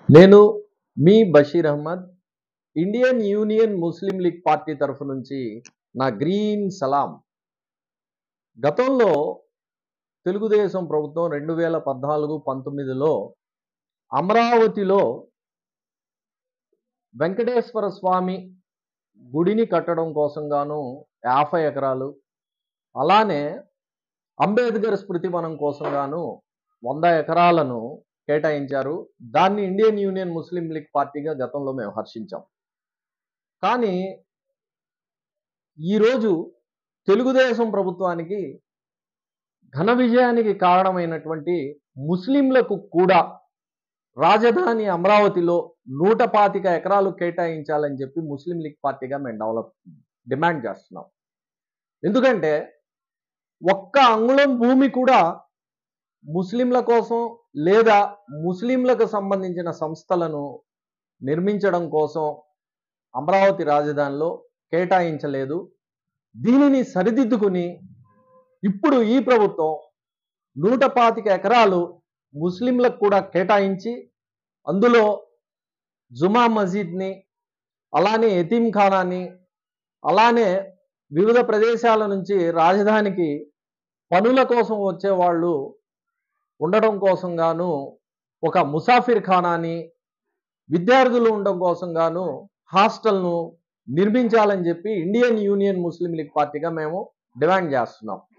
నేను మీ Basheer Ahmed Indian Union Muslim League party తరఫు నుంచి నా గ్రీన్ సలాం గతంలో తెలుగుదేశం ప్రభుత్వం రెండు వేల పద్నాలుగు పంతొమ్మిదిలో అమరావతిలో వెంకటేశ్వర స్వామి గుడిని కట్టడం కోసం గాను యాభై ఎకరాలు అలానే అంబేద్కర్ స్మృతివనం కోసం గాను వంద ఎకరాలను కేటాయించారు దాన్ని ఇండియన్ యూనియన్ ముస్లిం లీగ్ పార్టీగా గతంలో మేము హర్షించాం కానీ ఈరోజు తెలుగుదేశం ప్రభుత్వానికి ఘన విజయానికి కారణమైనటువంటి ముస్లింలకు కూడా రాజధాని అమరావతిలో నూట పాతిక ఎకరాలు కేటాయించాలని చెప్పి ముస్లిం లీగ్ పార్టీగా మేము డెవలప్ డిమాండ్ చేస్తున్నాం ఎందుకంటే ఒక్క అంగుళం భూమి కూడా ముస్లింల కోసం లేదా ముస్లింలకు సంబంధించిన సంస్థలను నిర్మించడం కోసం అమరావతి రాజధానిలో కేటాయించలేదు దీనిని సరిదిద్దుకుని ఇప్పుడు ఈ ప్రభుత్వం నూట పాతిక ఎకరాలు ముస్లింలకు కూడా కేటాయించి అందులో జుమా మసీద్ని అలానే యతీంఖానాని అలానే వివిధ ప్రదేశాల నుంచి రాజధానికి పనుల కోసం వచ్చేవాళ్ళు ఉండడం కోసం గాను ఒక ముసాఫిర్ ఖానాని విద్యార్థులు ఉండడం కోసం గాను హాస్టల్ను నిర్మించాలని చెప్పి ఇండియన్ యూనియన్ ముస్లిం లీగ్ పార్టీగా మేము డిమాండ్ చేస్తున్నాం